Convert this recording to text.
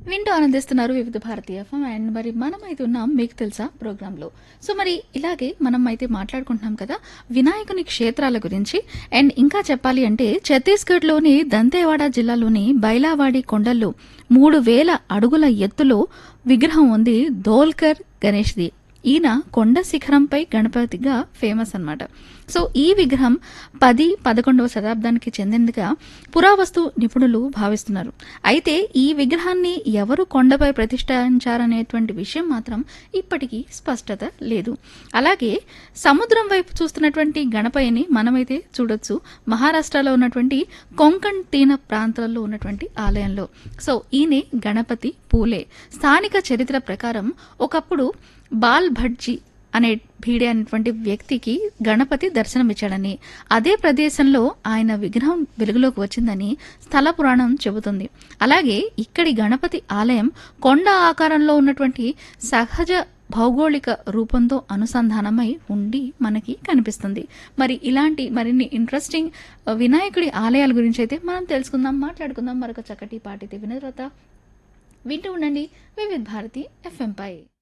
వింటూ ఆనందిస్తున్నారు వివిధ భారతీయ ఎఫ్ఎం అండ్ మరి మనం అయితే ఉన్నాం మీకు తెలుసా ప్రోగ్రాంలో సో మరి ఇలాగే మనం అయితే మాట్లాడుకుంటున్నాం కదా వినాయకుని క్షేత్రాల గురించి అండ్ ఇంకా చెప్పాలి అంటే ఛత్తీస్గఢ్లోని దంతేవాడ జిల్లాలోని బైలావాడి కొండల్లో మూడు వేల అడుగుల ఎత్తులో విగ్రహం ఉంది ధోల్కర్ గణేష్ది ఈయన కొండ శిఖరంపై గణపతిగా ఫేమస్ అన్నమాట సో ఈ విగ్రహం పది పదకొండవ శతాబ్దానికి చెందినదిగా పురావస్తు నిపుణులు భావిస్తున్నారు అయితే ఈ విగ్రహాన్ని ఎవరు కొండపై ప్రతిష్ఠించారనేటువంటి విషయం మాత్రం ఇప్పటికీ స్పష్టత లేదు అలాగే సముద్రం వైపు చూస్తున్నటువంటి గణపయ్యని మనమైతే చూడొచ్చు మహారాష్ట్రలో ఉన్నటువంటి కొంకణ్ తీన ప్రాంతాల్లో ఉన్నటువంటి ఆలయంలో సో ఈయనే గణపతి పూలే స్థానిక చరిత్ర ప్రకారం ఒకప్పుడు బాల్ భట్జీ అనే భీడే అనేటువంటి వ్యక్తికి గణపతి దర్శనమిచ్చాడని అదే ప్రదేశంలో ఆయన విగ్రహం వెలుగులోకి వచ్చిందని స్థల పురాణం చెబుతుంది అలాగే ఇక్కడి గణపతి ఆలయం కొండ ఆకారంలో ఉన్నటువంటి సహజ భౌగోళిక రూపంతో అనుసంధానమై ఉండి మనకి కనిపిస్తుంది మరి ఇలాంటి మరిన్ని ఇంట్రెస్టింగ్ వినాయకుడి ఆలయాల గురించి అయితే మనం తెలుసుకుందాం మాట్లాడుకుందాం మరొక చక్కటి పాటితే విన్న తర్వాత వింటూ ఉండండి వివిధ్ భారతి ఎఫ్ఎం పై